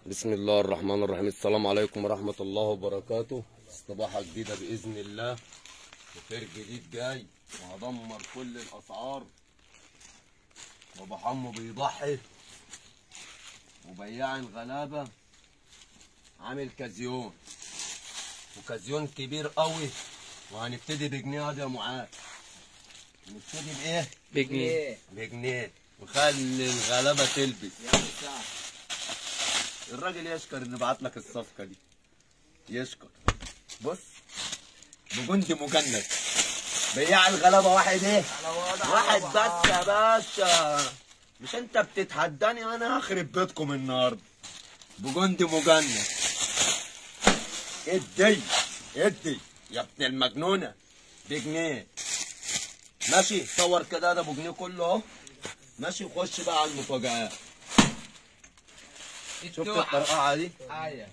بسم الله الرحمن الرحيم السلام عليكم ورحمة الله وبركاته استباحة جديدة بإذن الله وخير جديد جاي وهدمر كل الأسعار وأبو حمو بيضحي وبياع الغلابة عامل كازيون وكازيون كبير قوي وهنبتدي بجنيه يا معاذ نبتدي بإيه؟ بجنيه بجنيه وخلي الغلابة تلبس يا مساء الراجل يشكر اللي بعت لك الصفقه دي يشكر بص بجندي مجند بياع الغلابه واحد ايه واحد بس يا باشا مش انت بتتحداني انا هخرب بيتكم النهارده بجندي مجند ادي ادي يا ابن المجنونه بجنيه ماشي صور كده ده ابو جنيه كله اهو ماشي خش بقى على المفاجآت شفت الطرقعه دي ايوه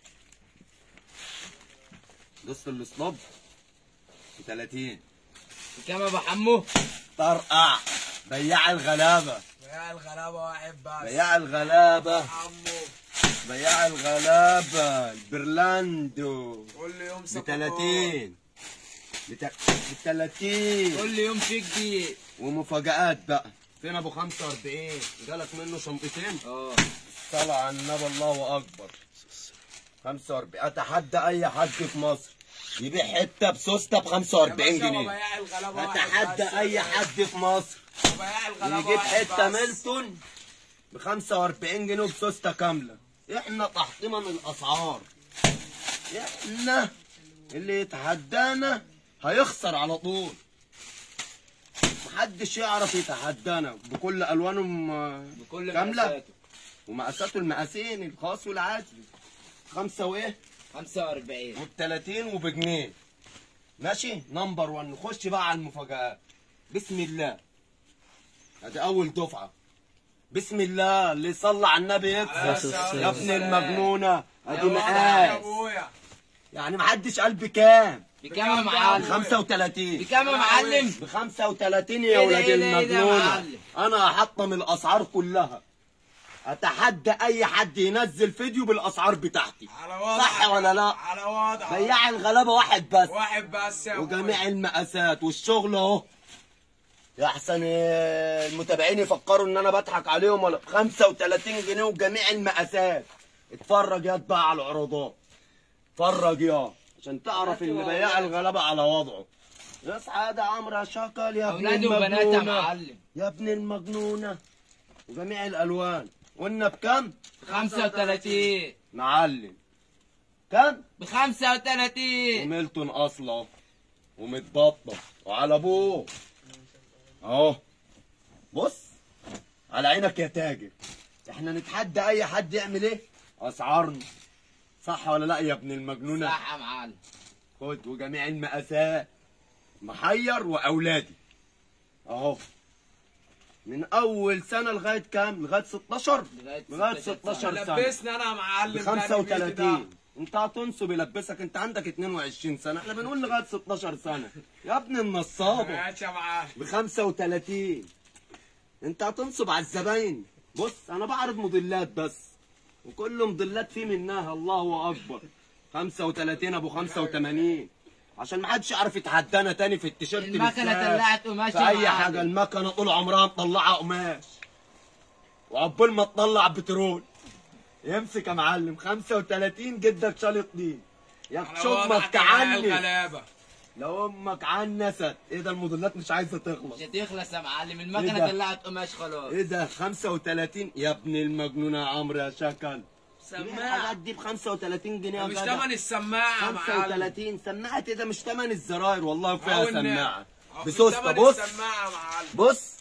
بص الاسلوب ب 30 كام يا ابو حمو طرقع بياع الغلابه يا الغلابه واحد بس بياع الغلابه حمو بياع الغلابه البرلاندو كل يوم ب صفقات 30 ب 30 كل يوم في جديد ومفاجآت بقى فين ابو 45 جالك منه شنطتين اه صلى على النبي الله اكبر 45 اتحدى اي حد في مصر يبيع حته بسوسته ب 45 جنيه بياع الغلابه اتحدى اي حد في مصر بياع الغلابه يجيب واحد حته بس. ميلتون ب 45 جنيه بسوسته كامله احنا تحطيما الاسعار احنا اللي يتحدانا هيخسر على طول محدش يعرف يتحدانا بكل الوانهم آه، بكل كامله مقاساته. ومقاساته المقاسين الخاص والعادي خمسة وايه 45 وب 30 وبجنيه ماشي نمبر 1 نخش بقى على المفاجآت بسم الله ادي اول دفعه بسم الله اللي يصلي على النبي يكفر يا ابن المجنونه ادي مقاس يعني محدش قال بكام بكام يا معلم 35 بكام يا معلم ب 35 يا إيه ده، ولاد إيه ده، إيه ده يا المجنونه معلم؟ انا هحطم الاسعار كلها اتحدى اي حد ينزل فيديو بالاسعار بتاعتي على وضع صح ولا لا على وضع بياع الغلابه واحد بس واحد بس يا وجميع المقاسات والشغل اهو يا احسن إيه، المتابعين يفكروا ان انا بضحك عليهم ولا 35 جنيه وجميع المقاسات اتفرج يا بقى على العروضات اتفرج يا عشان تعرف ان بياع الغلابه على وضعه يصحى ده عمرو يا شكل يا ابن اولاد وبنات يا المجنونه معلم يا ابن المجنونه وجميع الالوان قلنا بكم 35 معلم كم ب 35 وميلتون اصلا ومتبطن وعلى ابوه اهو بص على عينك يا تاجر احنا نتحدى اي حد يعمل ايه اسعارنا صح ولا لا يا ابن المجنونه صح يا معلم خد وجميع المقاسات محير واولادي اهو من اول سنه لغايه كام لغايه 16 لغاية لغايه 16 16 سنه لبسني انا يا معلم ب ده البيت ده. 35 انت هتنصب يلبسك انت عندك 22 سنه احنا بنقول لغايه 16 سنه يا ابن النصابه ماشي يا معلم ب 35 انت هتنصب على الزباين بص انا بعرض موديلات بس وكل موديلات فيه منها الله اكبر 35 ابو 85 عشان ما حدش يعرف يتحدانا تاني في التيشيرت المكنه بالذات. طلعت قماش في يا اي معلم. حاجه المكنه طول عمرها مطلعه قماش وعقبال ما تطلع بترول يمسك يا معلم 35 جدك شالط دين يا على شو امك وضعك يا عيال تعني الغلابه لو امك عنست ايه ده الموديلات مش عايزه تخلص مش هتخلص يا معلم إيه المكنه ده؟ طلعت قماش خلاص ايه ده 35 يا ابن المجنونه يا عمرو يا شكل سماعه الحاجات دي ب 35 جنيه يا مش جدع تمن السماعه يا معلم 35 سماعه ايه ده مش تمن الزراير والله فيها أو النعم. سماعه أو مش بسوسته تمن بص السماعه يا معلم بص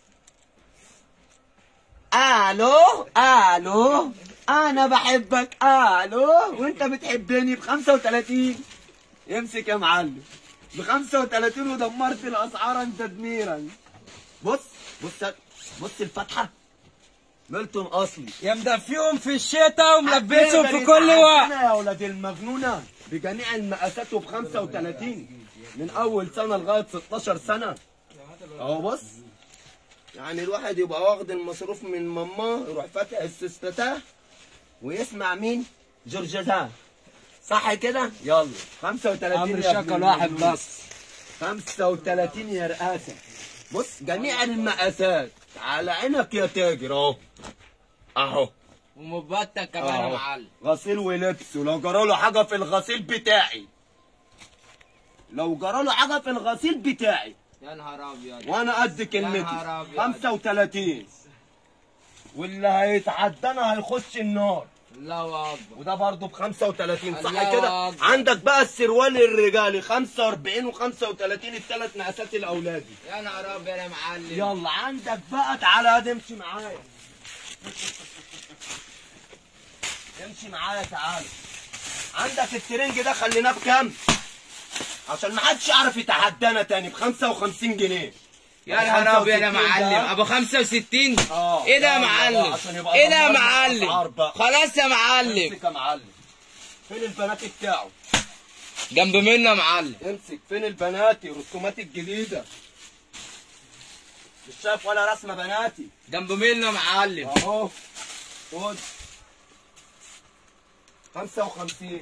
الو الو انا بحبك الو وانت بتحبني ب 35 امسك يا معلم ب 35 ودمرت الاسعار تدميرا بص بص بص الفتحه ميلتون اصلي يا مدفيهم في الشتاء وملبسهم في كل وقت يا ولاد المجنونه بجميع المقاسات وب 35 من اول سنه لغايه 16 سنه اهو بص يعني الواحد يبقى واخد المصروف من ماماه يروح فاتح السستته ويسمع مين جورجزان صح كده يلا 35 عمرو يا ابن شكل واحد المجنون. بس 35 يا رئاسة بص جميع المقاسات على عينك يا تاجر اهو اهو ومبتك كمان يا أهو. معلم غسيل ولبس ولو جرى له حاجه في الغسيل بتاعي لو جرى له حاجه في الغسيل بتاعي يا نهار ابيض وانا قد يا كلمتي نهار أبيض. 35 واللي هيتعدانا هيخش النار الله اكبر وده برضه ب 35 صح الله كده أكبر. عندك بقى السروال الرجالي 45 و35 الثلاث مقاسات الاولادي يا نهار ابيض يا معلم يلا عندك بقى تعالى هاد امشي معايا امشي معايا تعالى عندك الترنج ده خليناه بكام؟ عشان ما حدش يعرف يتحدانا تاني ب 55 جنيه يا نهار ابيض يا 65 ده. معلم ابو 65 اه ايه ده يا يلا معلم بقى عشان يبقى ايه ده يا ضمننا معلم الأسعار بقى. خلاص يا معلم امسك يا معلم فين البنات بتاعه؟ جنب منه يا معلم امسك فين البناتي رسومات الجديدة مش شايف ولا رسمة بناتي جنب منه يا معلم اهو خد 55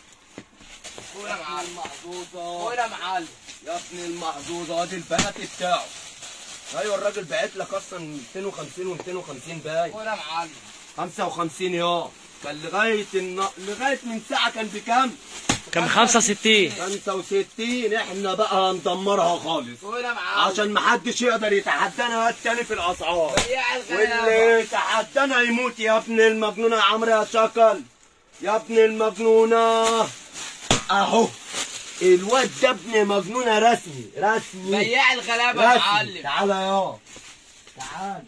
قول يا معلم المحظوظة قول يا معلم يا ابن المحظوظة ادي البنات بتاعه ايوه الراجل بعت لك اصلا 250 و250 باين قول يا معلم 55 يا كان لغايه الن... لغايه من ساعه كان بكام؟ كان 65 65 احنا بقى هندمرها خالص قول يا معلم عشان محدش يقدر يتحدانا التاني في الاسعار بياع واللي الغلابه يتحدانا يموت يا ابن المجنونه يا عمرو يا شكل يا ابن المجنونه اهو الواد ده ابن مجنونه رسمي رسمي بياع الغلابه يا رسمي معلم تعالى يا تعالى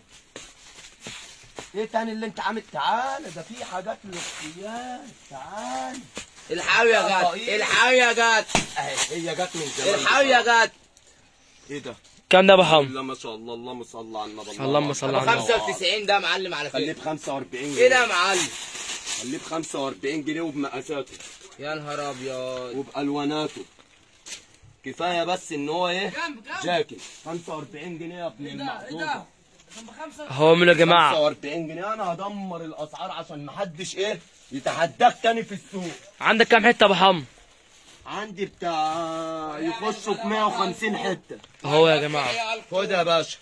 ايه تاني اللي انت عامل تعالى ده في حاجات للاختيار تعالى الحاوي يا جات ضئيل. الحاوي يا جات اهي هي جت من زمان الحاوي يا جات ايه ده كام ده يا ابو حمد لا ما شاء الله اللهم صل على النبي اللهم صل ابو على النبي 95 ده يا معلم على خليه فكره ب 45 جنيه ايه ده يا معلم خليه ب 45 جنيه وبمقاساته يا نهار ابيض وبالواناته كفايه بس ان هو ايه كام كام جاكيت 45 جنيه يا ابن المحظوظه هو من يا جماعه 45 جنيه انا هدمر الاسعار عشان محدش ايه يتحداك تاني في السوق عندك كام حته يا ابو حمد عندي بتاع يخشوا في 150 حته هو يا جماعه خد يا باشا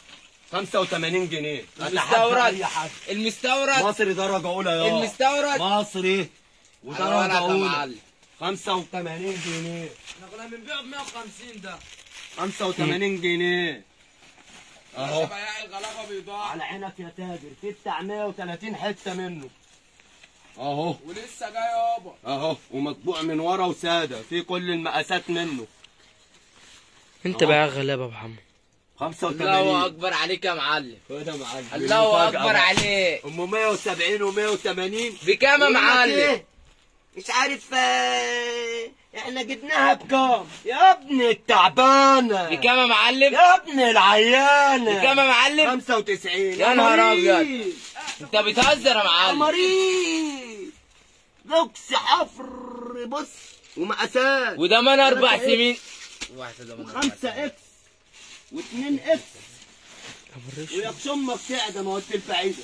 85 جنيه أتحدى المستورد. أي حد. المستورد مصري درجه اولى يا المستورد مصري ودرجه ودرجة يا اولى معلم 85 جنيه احنا كنا بنبيعه ب 150 ده 85 جنيه اهو بياع الغلابه بيضاع على عينك يا تاجر في بتاع 130 حته منه اهو ولسه جاي يابا اهو ومطبوع من ورا وساده في كل المقاسات منه انت بقى غلابه يا ابو حمد 85 الله اكبر عليك يا معلم خد يا معلم الله المفاجأة اكبر بقى. عليك ام 170 و180 بكام يا معلم مش عارف آه، احنا جبناها بكام يا ابن التعبانه بكام يا معلم يا ابن العيانه بكام يا معلم 95 يا نهار مريض. أبيض. انت بتهزر يا يا معلم مريض لوكس حفر بص ومقاسات وده من اربع ثلاثة سنين واحدة ده من أربع وخمسة سنين. اكس واثنين اكس ويكش امك تعدى ما قلت البعيدة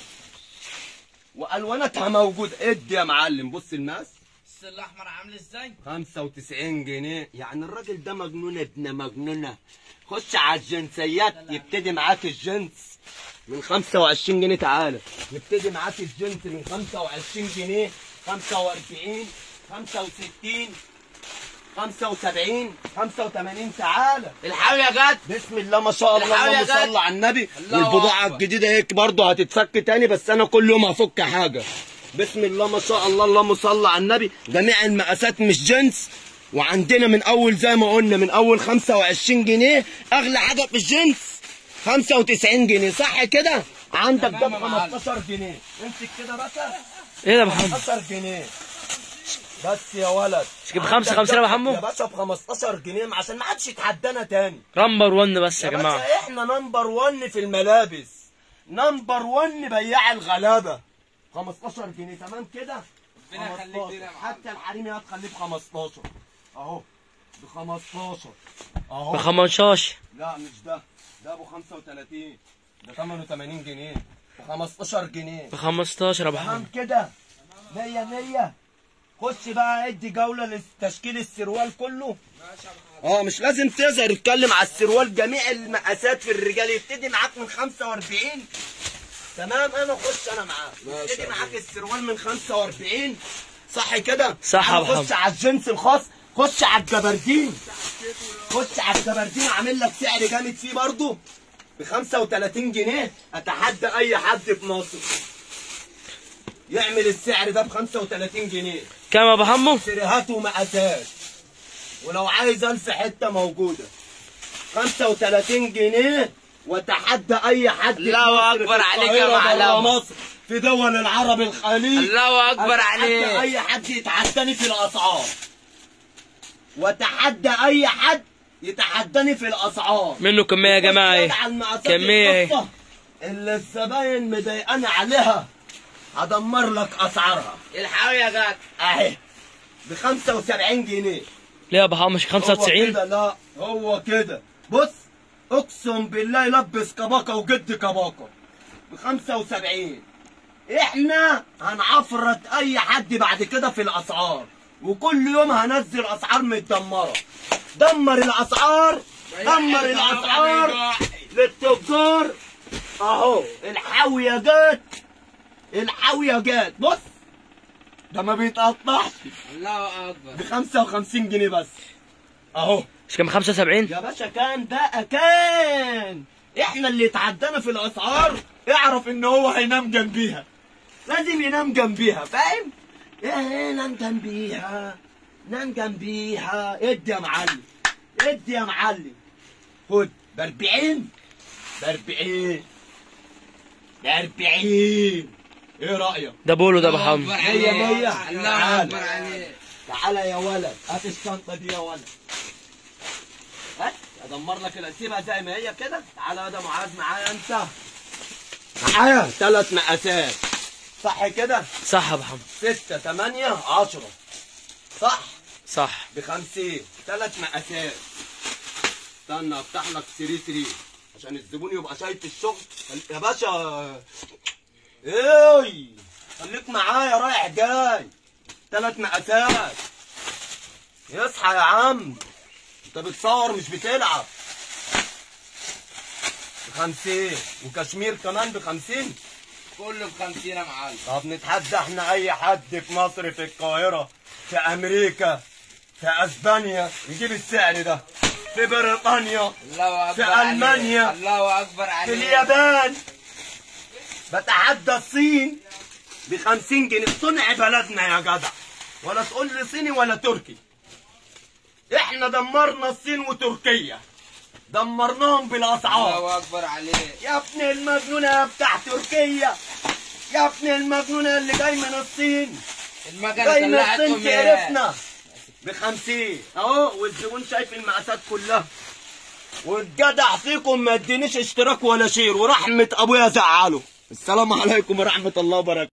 والواناتها موجودة ادي يا معلم بص الماس الس الاحمر عامل ازاي 95 جنيه يعني الراجل ده مجنون ابن مجنونة خش على الجنسيات يبتدي معاك الجنس من 25 جنيه تعالى يبتدي معاك الجنس من 25 جنيه 45 65 75 85 تعالى الحاوي يا جد بسم الله ما شاء الله الحاول يا اللهم جد. صل على النبي الله والبضاعة أكبر. الجديدة هيك برضه هتتفك تاني بس أنا كل يوم هفك حاجة بسم الله ما شاء الله اللهم صل على النبي جميع المقاسات مش جنس وعندنا من أول زي ما قلنا من أول 25 جنيه أغلى حاجة في الجنس 95 جنيه صح كده؟ عندك ده ب تمام يا معلم. 15 جنيه امسك كده بس ايه ده يا ابو حمد 15 جنيه بس يا ولد تجيب خمسة خمسة يا أبو حمو؟ يا باشا ب 15 جنيه عشان ما حدش يتحدانا تاني رمبر 1 بس يا يا جماعه باشا احنا نمبر 1 في الملابس نمبر 1 بياع الغلابه 15 جنيه تمام كده ربنا يخليك 15. لينا يا معلم. حتى الحريمي هتخليه ب 15 اهو ب 15 اهو ب 15 لا مش ده ده ابو 35 ده 88 جنيه ب 15 جنيه ب 15 يا ابو تمام حمد كده مية مية خش بقى ادي جولة لتشكيل السروال كله اه مش لازم تظهر اتكلم على السروال جميع المقاسات في الرجال يبتدي معاك من 45 تمام انا خش انا معاك يبتدي معاك السروال من 45 صح كده صح يا أنا محمد. خش على الجنس الخاص خش على الجبردين خش على الجبردين عامل لك سعر جامد فيه برضه ب 35 جنيه اتحدى اي حد في مصر يعمل السعر ده ب 35 جنيه كام يا ابو حمو سيريهات ومقاسات ولو عايز الف حته موجوده 35 جنيه وتحدى اي حد في الله مصر، أكبر في عليك يا القاهرة، برا معلم. مصر في دول العرب الخليج الله اكبر أتحدى عليك اي حد يتحداني في الاسعار وتحدى اي حد يتحداني في الاسعار منه كمية يا جماعة ايه على المقاسات كمية ايه الخاصة اللي الزباين مضايقاني عليها هدمر لك اسعارها الحقوا يا جد اهي ب 75 جنيه ليه يا ابو حمو مش هو 95 كده لا هو كده بص اقسم بالله يلبس كباكه وجد كباكه ب 75 احنا هنعفرت اي حد بعد كده في الاسعار وكل يوم هنزل اسعار متدمره دمر الاسعار دمر الاسعار للتجار اهو الحاويه جت الحاويه جت بص ده ما بيتقطعش الله اكبر ب 55 جنيه بس اهو مش كان 75 يا باشا كان بقى كان احنا اللي اتعدانا في الاسعار اعرف ان هو هينام جنبيها لازم ينام جنبيها فاهم ايه نام جنبيها نام جنبيها ادي يا معلم ادي يا معلم خد ب 40 ب 40 ب 40 ايه رايك ده بولو ده ابو حمو مية مية. الله اكبر عليك تعالى يا ولد هات الشنطه دي يا ولد هات ادمر لك ال- سيبها زي ما هي كده تعالى يا ده معاذ معايا انت معايا ثلاث مقاسات صح كده صح يا ابو حمو ستة تمانية عشرة صح صح بخمسين ثلاث مقاسات استنى افتح لك 3 3 عشان الزبون يبقى شايف الشغل خل- يا باشا ايه خليك معايا رايح جاي ثلاث مقاسات يصحى يا عم انت بتصور مش بتلعب بخمسين وكشمير كمان بخمسين كله ب 50 يا معلم طب نتحدى احنا اي حد في مصر في القاهرة في امريكا في اسبانيا يجيب السعر ده في بريطانيا الله اكبر في عليك. ألمانيا. الله اكبر في عليك اليابان بتحدى الصين ب 50 جنيه صنع بلدنا يا جدع ولا تقول لي صيني ولا تركي احنا دمرنا الصين وتركيا دمرناهم بالاسعار الله اكبر عليك يا ابن المجنونة يا بتاع تركيا يا ابن المجنونة اللي جاي من الصين المكنه جاي من طلعتهم الصين ايه عرفنا بخمسين اهو والزبون شايف المقاسات كلها والجدع فيكم ما ادينيش اشتراك ولا شير ورحمة ابويا زعله السلام عليكم ورحمة الله وبركاته